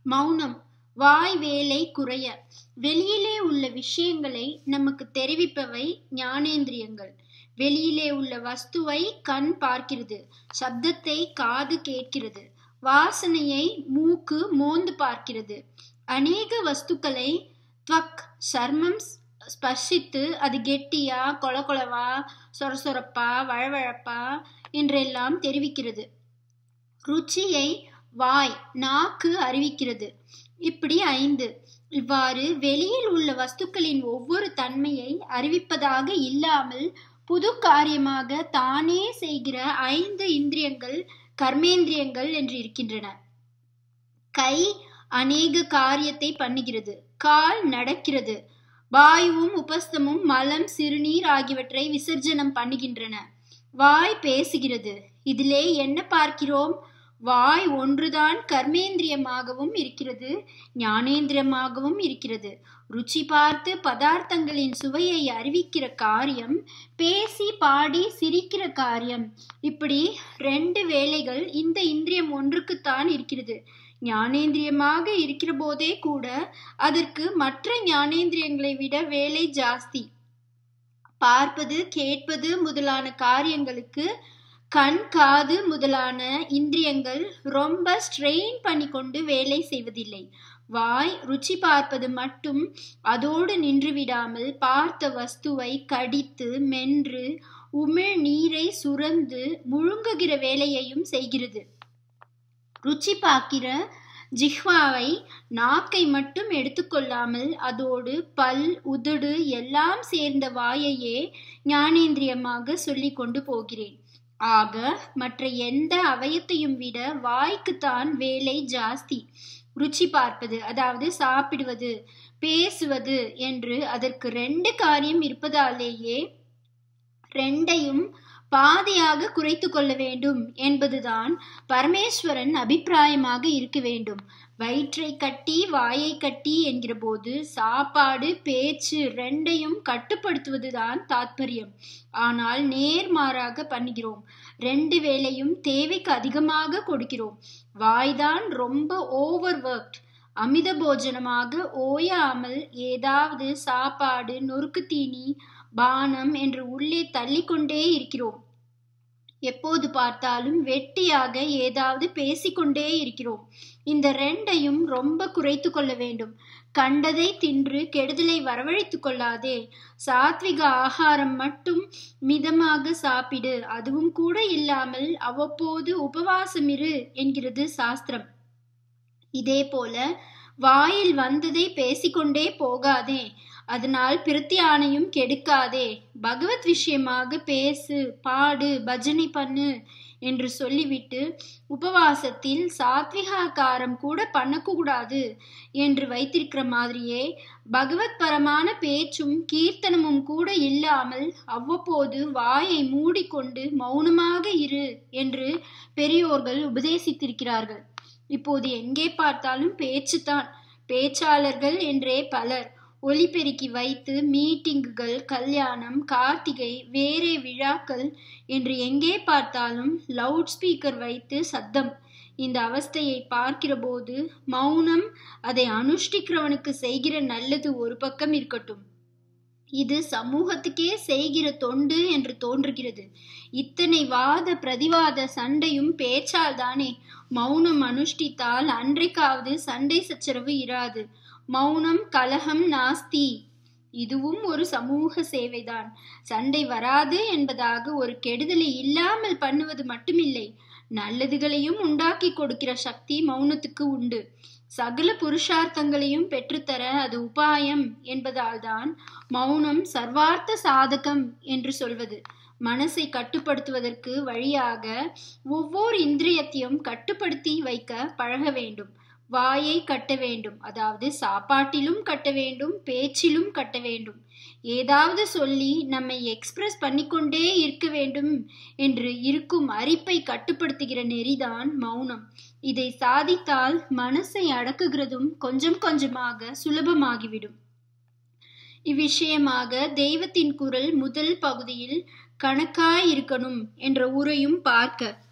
மௌனம் வாய் வேலை குறைய வெளியிலே உள்ள விஷயங்களை நமக்கு தெரிவிப்பவை ஞானேந்திரியங்கள் வெளியிலே உள்ள வஸ்துவை கண் பார்க்கிறது சப்தத்தை காது கேட்கிறது வாசனையை மூக்கு மோந்து பார்க்கிறது அநேக வஸ்துக்களை துவக் சர்மம் ஸ்பர்சித்து அது கெட்டியா கொலகொலவா சொரசொரப்பா வழவழப்பா என்றெல்லாம் தெரிவிக்கிறது ருச்சியை வாய் நாக்கு அறிவிக்கிறது இப்படி ஐந்து இவ்வாறு வெளியில் உள்ள வஸ்துக்களின் ஒவ்வொரு தன்மையை அறிவிப்பதாக இல்லாமல் புது காரியமாக தானே செய்கிற ஐந்து இந்திரியங்கள் கர்மேந்திரியங்கள் என்று இருக்கின்றன கை அநேக காரியத்தை பண்ணுகிறது கால் நடக்கிறது வாயுவும் உபஸ்தமும் மலம் சிறுநீர் ஆகியவற்றை விசர்ஜனம் பண்ணுகின்றன வாய் பேசுகிறது இதிலே என்ன பார்க்கிறோம் வாய் ஒன்றுதான் கர்மேந்திரியமாகவும் இருக்கிறது ஞானேந்திரியமாகவும் இருக்கிறது ருச்சி பார்த்து பதார்த்தங்களின் சுவையை அறிவிக்கிற காரியம் பேசி பாடி சிரிக்கிற காரியம் இப்படி ரெண்டு வேலைகள் இந்த இந்திரியம் ஒன்றுக்குத்தான் இருக்கிறது ஞானேந்திரியமாக இருக்கிற போதே கூட அதற்கு மற்ற ஞானேந்திரியங்களை விட வேலை ஜாஸ்தி பார்ப்பது கேட்பது முதலான காரியங்களுக்கு கண் காது முதலான இந்திரியங்கள் ரொம்ப ஸ்ட்ரெயின் பண்ணி கொண்டு வேலை செய்வதில்லை வாய் ருச்சி பார்ப்பது மட்டும் அதோடு நின்று விடாமல் பார்த்த வஸ்துவை கடித்து மென்று உமிழ் நீரை சுரந்து முழுங்குகிற வேலையையும் செய்கிறது ருச்சி பார்க்கிற ஜிஹ்வாவை நாக்கை மட்டும் எடுத்துக்கொள்ளாமல் அதோடு பல் உதடு எல்லாம் சேர்ந்த வாயையே ஞானேந்திரியமாக சொல்லி கொண்டு போகிறேன் ஆக மற்ற எந்த அவயத்தையும் விட வாய்க்குத்தான் வேலை ஜாஸ்தி ருச்சி பார்ப்பது அதாவது சாப்பிடுவது பேசுவது என்று அதற்கு ரெண்டு காரியம் இருப்பதாலேயே ரெண்டையும் பாதியாக குறைத்து கொள்ள வேண்டும் என்பதுதான் பரமேஸ்வரன் அபிப்பிராயமாக இருக்க வேண்டும் வயிற்றை கட்டி வாயை கட்டி என்கிற போது சாப்பாடு பேச்சு ரெண்டையும் கட்டுப்படுத்துவதுதான் தாத்பரியம் ஆனால் நேர்மாறாக பண்ணுகிறோம் ரெண்டு வேளையும் தேவைக்கு அதிகமாக கொடுக்கிறோம் வாய்தான் ரொம்ப ஓவர் ஒர்க்ட் அமித போஜனமாக ஓயாமல் ஏதாவது சாப்பாடு நொறுக்கு தீனி பானம் என்று உள்ளே தள்ளிக்கொண்டே இருக்கிறோம் எப்போது பார்த்தாலும் வெட்டியாக ஏதாவது பேசிக்கொண்டே இருக்கிறோம் இந்த ரெண்டையும் ரொம்ப குறைத்து கொள்ள வேண்டும் கண்டதை தின்று கெடுதலை வரவழைத்து கொள்ளாதே சாத்விக ஆகாரம் மட்டும் மிதமாக சாப்பிடு அதுவும் கூட இல்லாமல் அவ்வப்போது உபவாசம் இரு என்கிறது சாஸ்திரம் இதே போல வாயில் வந்ததை பேசிக்கொண்டே போகாதே அதனால் பிரத்தியானையும் கெடுக்காதே பகவத் விஷயமாக பேசு பாடு பஜனை பண்ணு என்று சொல்லிவிட்டு உபவாசத்தில் சாத்விகாக்காரம் கூட பண்ணக்கூடாது என்று வைத்திருக்கிற மாதிரியே பகவத் பரமான பேச்சும் கீர்த்தனமும் கூட இல்லாமல் அவ்வப்போது வாயை மூடிக்கொண்டு மௌனமாக இரு என்று பெரியோர்கள் உபதேசித்திருக்கிறார்கள் இப்போது எங்கே பார்த்தாலும் பேச்சுத்தான் பேச்சாளர்கள் என்றே பலர் ஒலிபெருக்கி வைத்து மீட்டிங்குகள் கல்யாணம் கார்த்திகை வேறே விழாக்கள் என்று எங்கே பார்த்தாலும் லவுட் ஸ்பீக்கர் வைத்து சத்தம் இந்த அவஸ்தையை பார்க்கிற போது மௌனம் அதை அனுஷ்டிக்கிறவனுக்கு செய்கிற நல்லது ஒரு பக்கம் இருக்கட்டும் இது சமூகத்துக்கே செய்கிற தொண்டு என்று தோன்றுகிறது இத்தனை வாத பிரதிவாத சண்டையும் பேச்சால் தானே மௌனம் அனுஷ்டித்தால் அன்றைக்காவது சண்டை சச்சரவு இராது மௌனம் கலகம் நாஸ்தி இதுவும் ஒரு சமூக சேவைதான் சண்டை வராது என்பதாக ஒரு கெடுதலை இல்லாமல் பண்ணுவது மட்டுமில்லை நல்லதுகளையும் உண்டாக்கி கொடுக்கிற சக்தி மௌனத்துக்கு உண்டு சகல புருஷார்த்தங்களையும் பெற்றுத்தர அது உபாயம் என்பதால்தான் மௌனம் சர்வார்த்த சாதகம் என்று சொல்வது மனசை கட்டுப்படுத்துவதற்கு வழியாக ஒவ்வொரு இந்திரியத்தையும் கட்டுப்படுத்தி வைக்க பழக வேண்டும் வாயை கட்ட வேண்டும் அதாவது சாப்பாட்டிலும் கட்ட வேண்டும் பேச்சிலும் கட்ட வேண்டும் ஏதாவது சொல்லி நம்மை எக்ஸ்பிரஸ் பண்ணிக்கொண்டே இருக்க வேண்டும் என்று இருக்கும் அரிப்பை கட்டுப்படுத்துகிற நெறிதான் மௌனம் இதை சாதித்தால் மனசை அடக்குகிறதும் கொஞ்சம் கொஞ்சமாக சுலபமாகிவிடும் இவ்விஷயமாக தெய்வத்தின் குரல் முதல் பகுதியில் கணக்காயிருக்கணும் என்ற உரையும் பார்க்க